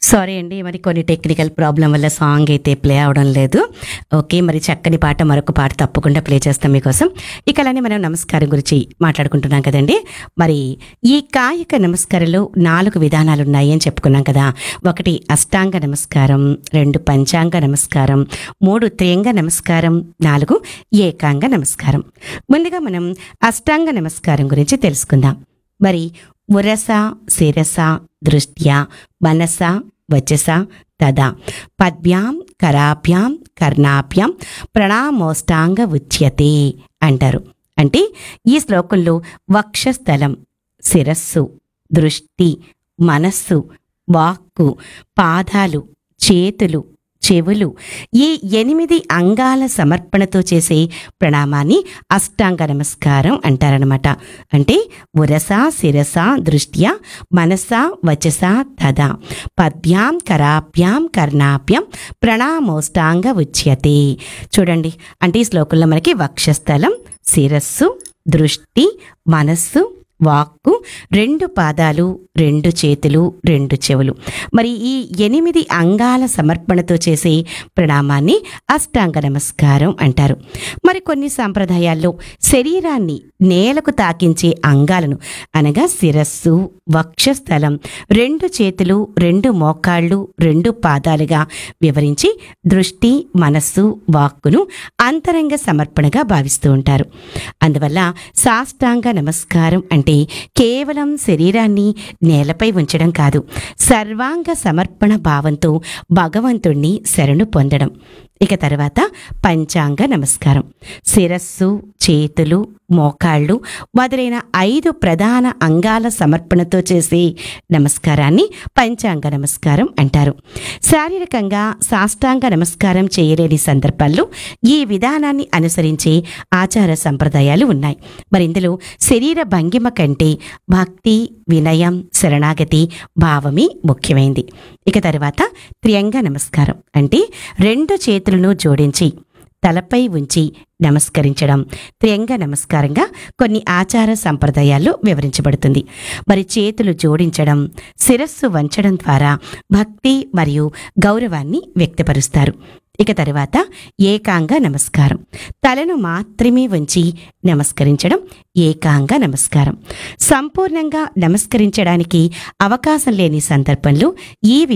sorry అండి మరి కొన్ని టెక్నికల్ ప్రాబ్లం వల్ల సాంగ్ అయితే ప్లే అవడం లేదు ఓకే మరి చక్కని పాట మరొక పాట తప్పకుండా ప్లే చేస్తాం మీకోసం ఇక అలానే మనం నమస్కారం గురించి మాట్లాడుకుంటున్నాం కదండి మరి ఈ కాయక నమస్కారంలో నాలుగు విధానాలు ఉన్నాయి అని చెప్పుకున్నాం కదా ఒకటి అష్టాంగ నమస్కారం రెండు పంచాంగ నమస్కారం మూడు త్రియంగ నమస్కారం నాలుగు ఏకాంగ నమస్కారం ముందుగా మనం అష్టాంగ నమస్కారం గురించి తెలుసుకుందాం మరి ఉరస శిరస దృష్ట్యా మనస వచస తదా పద్భ్యాం కరాభ్యాం కర్ణాభ్యాం ప్రణామోష్టాంగ ఉచ్యతే అంటారు అంటే ఈ శ్లోకంలో వక్షస్థలం శిరస్సు దృష్టి మనస్సు వాక్కు పాదాలు చేతులు చెవులు ఈ ఎనిమిది అంగాల సమర్పణతో చేసే ప్రణామాన్ని అష్టాంగ నమస్కారం అంటారనమాట అంటే ఉరస శిరస దృష్ట్యా మనస వచస తదా పద్భ్యాం కరాభ్యాం కర్ణాభ్యాం ప్రణామోష్టాంగ ఉచ్యతే చూడండి అంటే ఈ శ్లోకంలో మనకి వక్షస్థలం శిరస్సు దృష్టి మనస్సు వాక్కు రెండు పాదాలు రెండు చేతులు రెండు చెవులు మరి ఈ ఎనిమిది అంగాల సమర్పణతో చేసే ప్రణామాన్ని అష్టాంగ నమస్కారం అంటారు మరి కొన్ని సాంప్రదాయాల్లో శరీరాన్ని నేలకు తాకించే అంగాలను అనగా శిరస్సు వక్షస్థలం రెండు చేతులు రెండు మోకాళ్ళు రెండు పాదాలుగా వివరించి దృష్టి మనస్సు వాక్కును అంతరంగ సమర్పణగా భావిస్తూ ఉంటారు అందువల్ల సాష్టాంగ నమస్కారం అంటే కేవలం శరీరాన్ని నేలపై ఉంచడం కాదు సర్వాంగ సమర్పణ భావంతో భగవంతుణ్ణి శరణు పొందడం ఇక తర్వాత పంచాంగ నమస్కారం శిరస్సు చేతులు మోకాళ్ళు మొదలైన ఐదు ప్రధాన అంగాల సమర్పణతో చేసే నమస్కారాన్ని పంచాంగ నమస్కారం అంటారు శారీరకంగా సాష్టాంగ నమస్కారం చేయలేని సందర్భాల్లో ఈ విధానాన్ని అనుసరించే ఆచార సంప్రదాయాలు ఉన్నాయి మరి ఇందులో శరీర భంగిమ కంటే భక్తి వినయం శరణాగతి భావమే ముఖ్యమైంది ఇక తర్వాత త్రియంగ నమస్కారం అంటే రెండు చేతులను జోడించి తలపై ఉంచి నమస్కరించడం త్రియంగ నమస్కారంగా కొన్ని ఆచార సంప్రదాయాల్లో వివరించబడుతుంది మరి చేతులు జోడించడం శిరస్సు వంచడం ద్వారా భక్తి మరియు గౌరవాన్ని వ్యక్తపరుస్తారు ఇక తరువాత ఏకాంగ నమస్కారం తలను మాత్రమే వంచి నమస్కరించడం ఏకాంగ నమస్కారం సంపూర్ణంగా నమస్కరించడానికి అవకాశం లేని సందర్భంలో ఈ